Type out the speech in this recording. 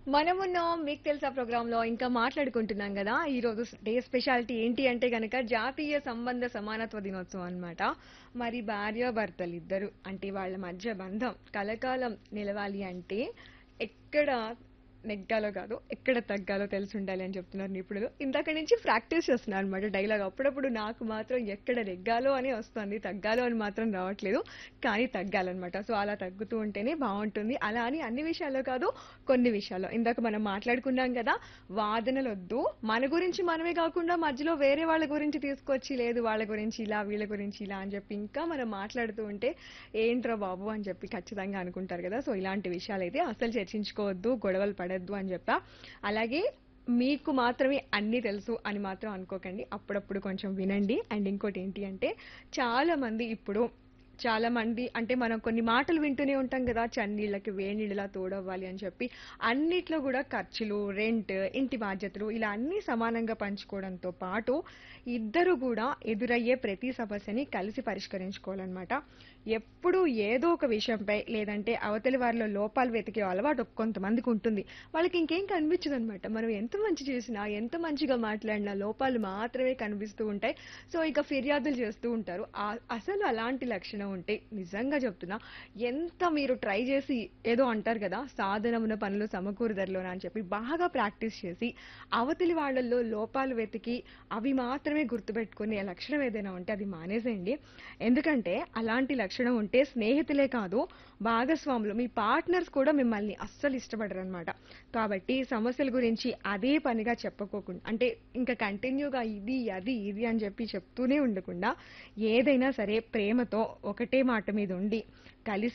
మనమున్నాం మీకు తెలుసా ప్రోగ్రామ్ లో ఇంకా మాట్లాడుకుంటున్నాం కదా ఈ రోజు డే స్పెషాలిటీ ఏంటి అంటే గనక జాతీయ సంబంధ సమానత్వ దినోత్సవం అన్నమాట మరి భార్య భర్తలు ఇద్దరు అంటే వాళ్ళ మధ్య బంధం కలకాలం నిలవాలి అంటే ఎక్కడ నెగ్గాలో కాదు ఎక్కడ తగ్గాలో తెలిసి ఉండాలి అని చెప్తున్నారు నిపుణులు ఇందాక నుంచి ప్రాక్టీస్ చేస్తున్నారు అనమాట డైలాగ్ అప్పుడప్పుడు నాకు మాత్రం ఎక్కడ నెగ్గాలో అని వస్తుంది తగ్గాలో అని మాత్రం రావట్లేదు కానీ తగ్గాలన్నమాట సో అలా తగ్గుతూ ఉంటేనే బాగుంటుంది అలా అని అన్ని విషయాల్లో కాదు కొన్ని విషయాల్లో ఇందాక మనం మాట్లాడుకున్నాం కదా వాదనలు వద్దు మన గురించి మనమే కాకుండా మధ్యలో వేరే వాళ్ళ గురించి తీసుకొచ్చి లేదు వాళ్ళ గురించి ఇలా వీళ్ళ గురించి ఇలా అని చెప్పి ఇంకా మనం మాట్లాడుతూ ఉంటే ఏంట్రా బాబు అని చెప్పి ఖచ్చితంగా అనుకుంటారు కదా సో ఇలాంటి విషయాలు అయితే అసలు చర్చించుకోవద్దు గొడవలు పడద్దు అని చెప్పా అలాగే మీకు మాత్రమే అన్నీ తెలుసు అని మాత్రం అనుకోకండి అప్పుడప్పుడు కొంచెం వినండి అండ్ ఇంకోటి ఏంటి అంటే చాలా మంది ఇప్పుడు చాలా మంది అంటే మనం కొన్ని మాటలు వింటూనే ఉంటాం కదా చన్నీళ్ళకి వేణీళ్ళలా తోడవ్వాలి అని చెప్పి అన్నిట్లో కూడా ఖర్చులు రెంట్ ఇంటి బాధ్యతలు ఇలా అన్ని సమానంగా పంచుకోవడంతో పాటు ఇద్దరు కూడా ఎదురయ్యే ప్రతి సమస్యని కలిసి పరిష్కరించుకోవాలన్నమాట ఎప్పుడు ఏదో ఒక విషయంపై లేదంటే అవతలి వారిలో లోపాలు వెతికే అలవాటు కొంతమందికి ఉంటుంది వాళ్ళకి ఇంకేం కనిపించదు అనమాట మనం ఎంత మంచి చేసినా ఎంత మంచిగా మాట్లాడినా లోపాలు మాత్రమే కనిపిస్తూ ఉంటాయి సో ఇక ఫిర్యాదులు చేస్తూ ఉంటారు ఆ- అసలు అలాంటి లక్షణం ఉంటే నిజంగా చెప్తున్నా ఎంత మీరు ట్రై చేసి ఏదో అంటారు కదా సాధనమున పనులు సమకూరుదరలోన అని చెప్పి బాగా ప్రాక్టీస్ చేసి అవతలి వాళ్ళల్లో లోపాలు వెతికి అవి మాత్రమే గుర్తుపెట్టుకుని ఆ లక్షణం ఏదైనా ఉంటే అది మానేసేయండి ఎందుకంటే అలాంటి లక్షణం ఉంటే స్నేహితులే కాదు భాగస్వాములు మీ పార్ట్నర్స్ కూడా మిమ్మల్ని అస్సలు ఇష్టపడరు అనమాట కాబట్టి సమస్యల గురించి అదే పనిగా చెప్పుకోకుండా అంటే ఇంకా కంటిన్యూగా ఇది అది ఇది అని చెప్పి చెప్తూనే ఉండకుండా ఏదైనా సరే ప్రేమతో ఒకటే మాట మీద ఉండి కలిసి